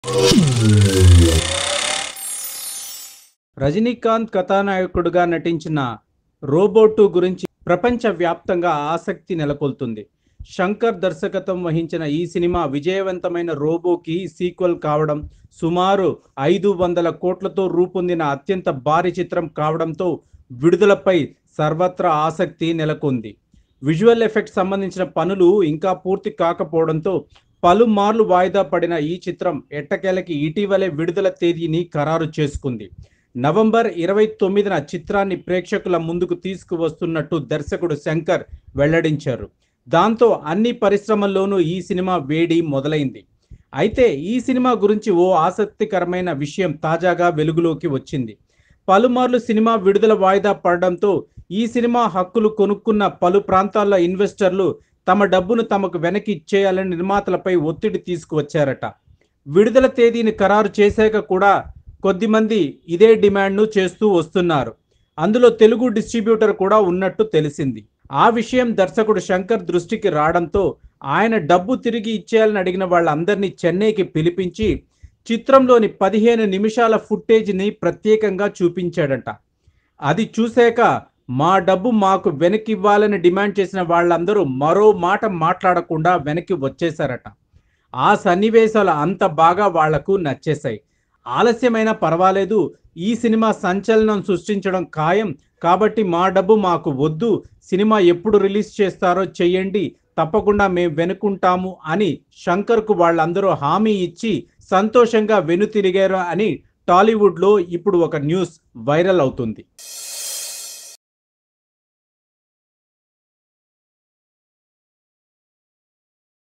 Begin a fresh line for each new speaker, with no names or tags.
రజనీకాంత్ కథానాయకుడిగా నటించిన రోబోటు గురించి ప్రపంచవ్యాప్తంగా ఆసక్తి నెలకొల్తుంది శంకర్ దర్శకత్వం వహించిన ఈ సినిమా విజయవంతమైన రోబోకి సీక్వెల్ కావడం సుమారు ఐదు వందల కోట్లతో రూపొందిన అత్యంత భారీ చిత్రం కావడంతో విడుదలపై సర్వత్రా ఆసక్తి నెలకొంది విజువల్ ఎఫెక్ట్స్ సంబంధించిన పనులు ఇంకా పూర్తి కాకపోవడంతో పలుమార్లు వాయిదా పడిన ఈ చిత్రం ఎట్టకేలకి ఇటీవలే విడుదల తేదీని ఖరారు చేసుకుంది నవంబర్ ఇరవై తొమ్మిదిన చిత్రాన్ని ప్రేక్షకుల ముందుకు తీసుకువస్తున్నట్టు దర్శకుడు శంకర్ వెల్లడించారు దాంతో అన్ని పరిశ్రమల్లోనూ ఈ సినిమా వేడి మొదలైంది అయితే ఈ సినిమా గురించి ఓ ఆసక్తికరమైన విషయం తాజాగా వెలుగులోకి వచ్చింది పలుమార్లు సినిమా విడుదల వాయిదా పడడంతో ఈ సినిమా హక్కులు కొనుక్కున్న పలు ప్రాంతాల ఇన్వెస్టర్లు తమ డబ్బును తమకు వెనక్కి ఇచ్చేయాలని నిర్మాతలపై ఒత్తిడి తీసుకువచ్చారట విడుదల తేదీని ఖరారు చేశాక కూడా కొద్దిమంది ఇదే డిమాండ్ను చేస్తూ వస్తున్నారు అందులో తెలుగు డిస్ట్రిబ్యూటర్ కూడా ఉన్నట్టు తెలిసింది ఆ విషయం దర్శకుడు శంకర్ దృష్టికి రావడంతో ఆయన డబ్బు తిరిగి ఇచ్చేయాలని అడిగిన వాళ్ళందరినీ చెన్నైకి పిలిపించి చిత్రంలోని పదిహేను నిమిషాల ఫుటేజ్ని ప్రత్యేకంగా చూపించాడట అది చూశాక మా డబ్బు మాకు వెనక్కి ఇవ్వాలని డిమాండ్ చేసిన వాళ్ళందరూ మరో మాట మాట్లాడకుండా వెనక్కి వచ్చేశారట ఆ సన్నివేశాలు అంత బాగా వాళ్లకు నచ్చేశాయి ఆలస్యమైనా పర్వాలేదు ఈ సినిమా సంచలనం సృష్టించడం ఖాయం కాబట్టి మా డబ్బు మాకు వద్దు సినిమా ఎప్పుడు రిలీజ్ చేస్తారో చెయ్యండి తప్పకుండా మేము వెనుకుంటాము అని శంకర్కు వాళ్ళందరూ హామీ ఇచ్చి సంతోషంగా వెనుతిరిగారు అని టాలీవుడ్లో ఇప్పుడు ఒక న్యూస్ వైరల్ అవుతుంది